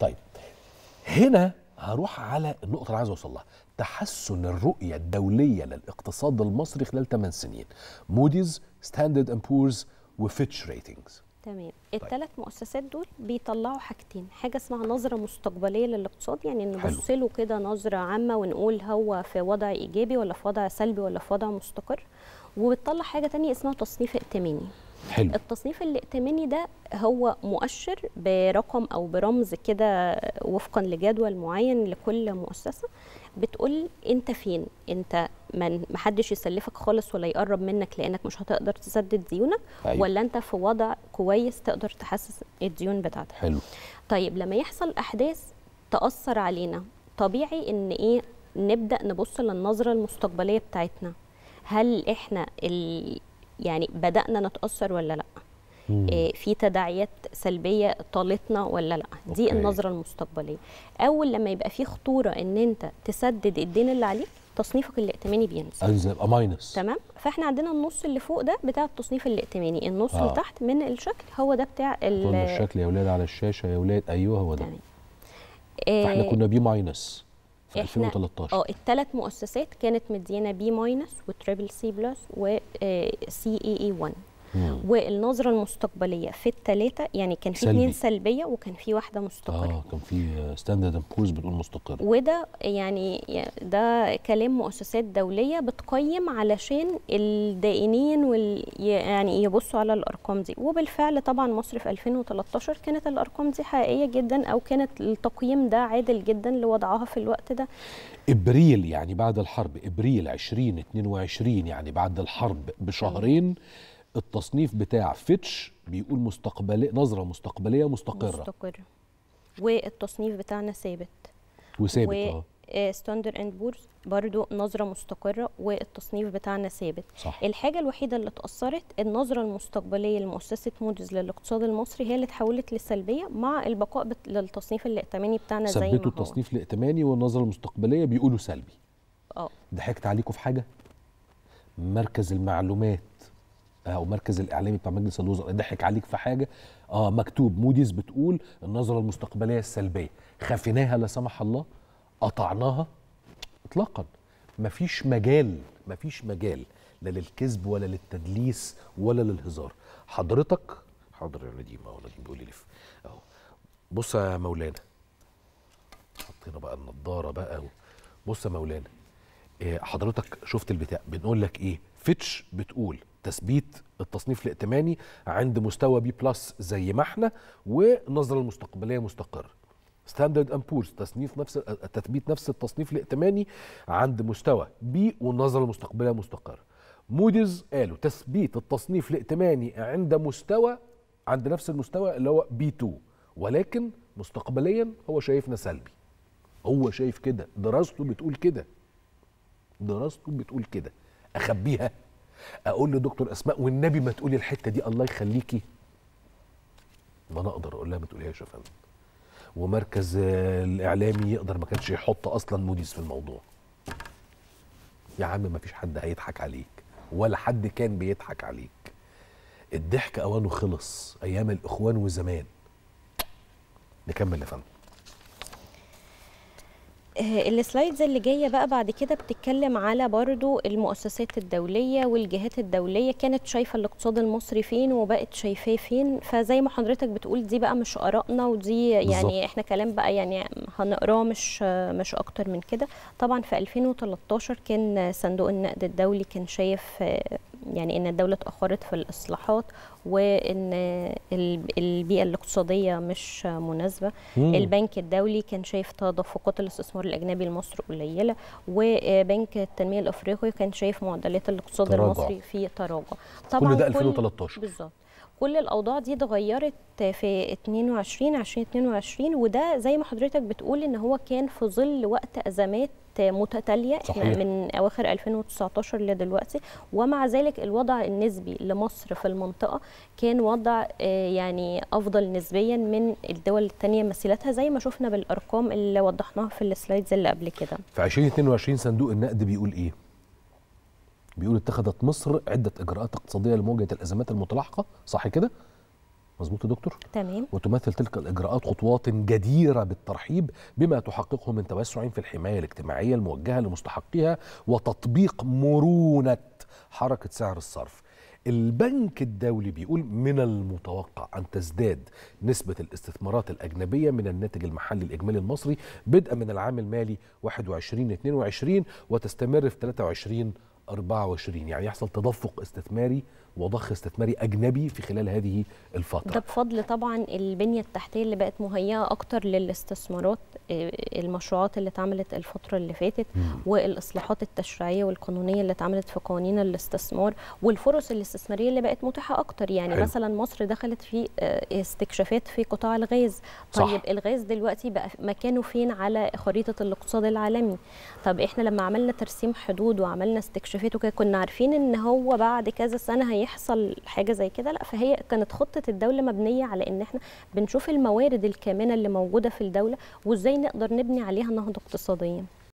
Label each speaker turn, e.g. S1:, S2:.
S1: طيب هنا هروح على النقطه اللي عايز اوصل لها تحسن الرؤيه الدوليه للاقتصاد المصري خلال 8 سنين موديز ستاندرد اند بورز وفيتش ريتنجز
S2: تمام الثلاث مؤسسات دول بيطلعوا حاجتين حاجه اسمها نظره مستقبليه للاقتصاد يعني نبص له كده نظره عامه ونقول هو في وضع ايجابي ولا في وضع سلبي ولا في وضع مستقر وبتطلع حاجه تانية اسمها تصنيف ائتماني
S1: حلو
S2: التصنيف الائتماني ده هو مؤشر برقم او برمز كده وفقا لجدول معين لكل مؤسسه بتقول انت فين انت من محدش يسلفك خالص ولا يقرب منك لانك مش هتقدر تسدد ديونك
S1: أيوة.
S2: ولا انت في وضع كويس تقدر تحسس الديون بتاعتك
S1: حلو
S2: طيب لما يحصل احداث تاثر علينا طبيعي ان ايه نبدا نبص للنظره المستقبليه بتاعتنا هل احنا ال... يعني بدانا نتاثر ولا لا إيه في تداعيات سلبيه طالتنا ولا لا دي
S1: أوكي.
S2: النظره المستقبليه اول لما يبقى في خطوره ان انت تسدد الدين اللي عليك تصنيفك الائتماني بينزل
S1: انزل ابقى ماينس
S2: تمام فاحنا عندنا النص اللي فوق ده بتاع التصنيف الائتماني النص
S1: آه.
S2: اللي تحت من الشكل هو ده بتاع ال-
S1: قلنا الشكل يا ولاد على الشاشه يا ولاد ايوه هو ده
S2: تمام
S1: فاحنا
S2: آه،
S1: كنا بي ماينس في
S2: إحنا-
S1: 2013
S2: اه الثلاث مؤسسات كانت مدينا بي ماينس وتريبل سي بلس وسي اي اي 1
S1: مم.
S2: والنظره المستقبليه في الثلاثه يعني كان في
S1: سلبي.
S2: اثنين سلبيه وكان في واحده مستقره
S1: اه كان في ستاندرد اند بورز بتقول مستقر
S2: وده يعني ده كلام مؤسسات دوليه بتقيم علشان الدائنين وال يعني يبصوا على الارقام دي وبالفعل طبعا مصر في 2013 كانت الارقام دي حقيقيه جدا او كانت التقييم ده عادل جدا لوضعها في الوقت ده
S1: ابريل يعني بعد الحرب ابريل 2022 يعني بعد الحرب بشهرين التصنيف بتاع فيتش بيقول مستقبلي نظره مستقبليه مستقره
S2: مستقر والتصنيف بتاعنا ثابت
S1: وثابت اه
S2: ستاندر اند بورز برضو نظرة مستقرة والتصنيف بتاعنا ثابت
S1: صح
S2: الحاجة الوحيدة اللي اتأثرت النظرة المستقبلية لمؤسسة موديز للاقتصاد المصري هي اللي اتحولت للسلبية مع البقاء بت... للتصنيف الائتماني بتاعنا زي ما هو
S1: ثبتوا التصنيف الائتماني والنظره المستقبليه بيقولوا سلبي
S2: اه
S1: ضحكت عليكم في حاجه مركز المعلومات او مركز الاعلامي بتاع مجلس الوزراء ضحك عليك في حاجه اه مكتوب موديز بتقول النظره المستقبليه السلبيه خفيناها لا سمح الله قطعناها اطلاقا مفيش مجال مفيش مجال لا للكذب ولا للتدليس ولا للهزار حضرتك حاضر يا نديم اهو نديم بيقول لي لف اهو بص يا مولانا حطينا بقى النضاره بقى و- بص يا مولانا إيه، حضرتك شفت البتاع بنقول لك ايه فيتش بتقول تثبيت التصنيف الائتماني عند مستوى بي بلس زي ما احنا والنظره المستقبليه مستقره ستاندرد اند بورز تصنيف نفس تثبيت نفس التصنيف الائتماني عند مستوى بي والنظره المستقبليه مستقره موديز قالوا تثبيت التصنيف الائتماني عند مستوى عند نفس المستوى اللي هو بي 2 ولكن مستقبليا هو شايفنا سلبي هو شايف كده دراسته بتقول كده دراسته بتقول كده اخبيها اقول لدكتور اسماء والنبي ما تقولي الحته دي الله يخليكي ما انا اقدر اقول لها ما تقوليهاش يا فندم ومركز آه، الاعلامي يقدر ما كانش يحط اصلا موديز في الموضوع يا عم ما فيش حد هيضحك عليك ولا حد كان بيضحك عليك الضحك اوانه خلص ايام الاخوان وزمان نكمل يا فندم
S2: آه، السلايدز اللي جايه بقى بعد كده بتتكلم على برضو المؤسسات الدوليه والجهات الدوليه كانت شايفه الاقتصاد المصري فين وبقت شايفاه فين فزي ما حضرتك بتقول دي بقى مش ارائنا ودي يعني
S1: بالظبط.
S2: احنا كلام بقى يعني هنقراه مش آه، مش اكتر من كده طبعا في 2013 كان صندوق النقد الدولي كان شايف آه، يعني ان الدوله اتاخرت في الاصلاحات وان ال- البيئه الاقتصاديه مش مناسبه
S1: مم.
S2: البنك الدولي كان شايف تدفقات الاستثمار الاجنبي لمصر قليله وبنك التنميه الافريقي كان شايف معدلات الاقتصاد
S1: تراجع.
S2: المصري في تراجع
S1: كل ده 2013
S2: بالظبط كل الاوضاع دي اتغيرت في 22 2022 وده زي ما حضرتك بتقول ان هو كان في ظل وقت ازمات متتاليه احنا
S1: صحيح.
S2: من اواخر 2019 لدلوقتي ومع ذلك الوضع النسبي لمصر في المنطقه كان وضع آه، يعني افضل نسبيا من الدول الثانيه مثيلتها زي ما شفنا بالارقام اللي وضحناها في السلايدز اللي قبل كده
S1: في 2022 صندوق النقد بيقول ايه؟ بيقول اتخذت مصر عدة إجراءات اقتصادية لمواجهة الأزمات المتلاحقة صح كده؟ مظبوط يا دكتور
S2: تمام
S1: وتمثل تلك الإجراءات خطوات جديرة بالترحيب بما تحققه من توسع في الحماية الاجتماعية الموجهة لمستحقيها وتطبيق مرونة حركة سعر الصرف البنك الدولي بيقول من المتوقع أن تزداد نسبة الاستثمارات الأجنبية من الناتج المحلي الإجمالي المصري بدءا من العام المالي 21-22 وتستمر في 23 24 يعني يحصل تدفق استثماري وضخ استثماري اجنبي في خلال هذه الفتره
S2: ده بفضل طبعا البنيه التحتيه اللي بقت مهيئه اكتر للاستثمارات آه، المشروعات اللي اتعملت الفتره اللي فاتت والاصلاحات التشريعيه والقانونيه اللي اتعملت في قوانين الاستثمار والفرص الاستثماريه اللي بقت متاحه اكتر يعني
S1: حلو.
S2: مثلا مصر دخلت في آه، استكشافات في قطاع الغاز
S1: صح.
S2: طيب الغاز دلوقتي بقى مكانه فين على خريطه الاقتصاد العالمي طب احنا لما عملنا ترسيم حدود وعملنا استكشافات وكده كنا عارفين ان هو بعد كذا سنه هيحصل حاجه زي كده لا فهي كانت خطه الدوله مبنيه على ان احنا بنشوف الموارد الكامنه اللي موجوده في الدوله وازاي نقدر نبني عليها نهضه اقتصاديه